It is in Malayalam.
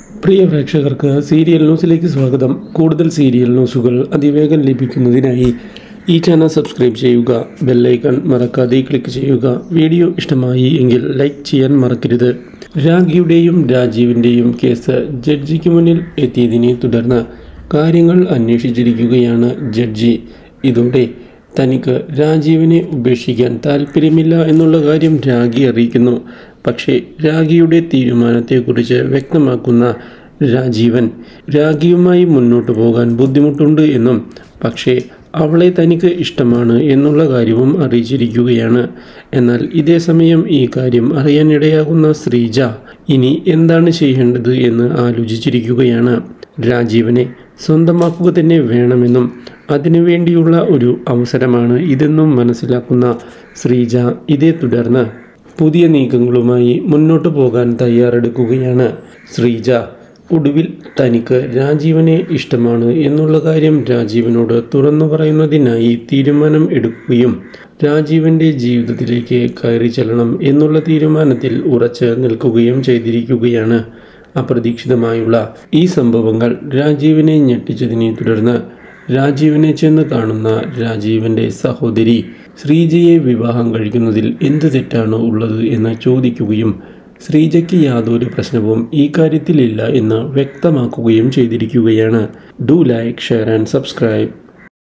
പ്രിയ പ്രേക്ഷകർക്ക് സീരിയൽ ന്യൂസിലേക്ക് സ്വാഗതം കൂടുതൽ സീരിയൽ ന്യൂസുകൾ അതിവേഗം ലഭിക്കുന്നതിനായി ഈ ചാനൽ സബ്സ്ക്രൈബ് ചെയ്യുക ബെല്ലൈക്കൺ മറക്കാതെ ക്ലിക്ക് ചെയ്യുക വീഡിയോ ഇഷ്ടമായി എങ്കിൽ ലൈക്ക് ചെയ്യാൻ മറക്കരുത് രാഖിയുടെയും രാജീവിൻ്റെയും കേസ് ജഡ്ജിക്ക് മുന്നിൽ എത്തിയതിനെ തുടർന്ന് കാര്യങ്ങൾ അന്വേഷിച്ചിരിക്കുകയാണ് ജഡ്ജി ഇതോടെ തനിക്ക് രാജീവിനെ ഉപേക്ഷിക്കാൻ താല്പര്യമില്ല എന്നുള്ള കാര്യം രാഖി അറിയിക്കുന്നു പക്ഷേ രാഖിയുടെ തീരുമാനത്തെക്കുറിച്ച് വ്യക്തമാക്കുന്ന രാജീവൻ രാഖിയുമായി മുന്നോട്ട് പോകാൻ ബുദ്ധിമുട്ടുണ്ട് എന്നും പക്ഷേ അവളെ തനിക്ക് ഇഷ്ടമാണ് എന്നുള്ള കാര്യവും അറിയിച്ചിരിക്കുകയാണ് എന്നാൽ ഇതേ സമയം ഈ കാര്യം അറിയാനിടയാകുന്ന ശ്രീജ ഇനി എന്താണ് ചെയ്യേണ്ടത് എന്ന് ആലോചിച്ചിരിക്കുകയാണ് രാജീവനെ സ്വന്തമാക്കുക തന്നെ വേണമെന്നും അതിനുവേണ്ടിയുള്ള ഒരു അവസരമാണ് ഇതെന്നും മനസ്സിലാക്കുന്ന ശ്രീജ ഇതേ തുടർന്ന് പുതിയ നീക്കങ്ങളുമായി മുന്നോട്ട് പോകാൻ തയ്യാറെടുക്കുകയാണ് ശ്രീജ ഒടുവിൽ തനിക്ക് രാജീവനെ ഇഷ്ടമാണ് എന്നുള്ള കാര്യം രാജീവനോട് തുറന്നു പറയുന്നതിനായി തീരുമാനം എടുക്കുകയും രാജീവന്റെ ജീവിതത്തിലേക്ക് കയറി ചെല്ലണം എന്നുള്ള തീരുമാനത്തിൽ ഉറച്ച് നിൽക്കുകയും ചെയ്തിരിക്കുകയാണ് അപ്രതീക്ഷിതമായുള്ള ഈ സംഭവങ്ങൾ രാജീവിനെ ഞെട്ടിച്ചതിനെ തുടർന്ന് രാജീവിനെ ചെന്ന് കാണുന്ന രാജീവന്റെ സഹോദരി ശ്രീജയെ വിവാഹം കഴിക്കുന്നതിൽ എന്ത് തെറ്റാണ് ഉള്ളത് എന്ന് ചോദിക്കുകയും ശ്രീജയ്ക്ക് യാതൊരു പ്രശ്നവും ഈ കാര്യത്തിലില്ല എന്ന് വ്യക്തമാക്കുകയും ചെയ്തിരിക്കുകയാണ് do like share and subscribe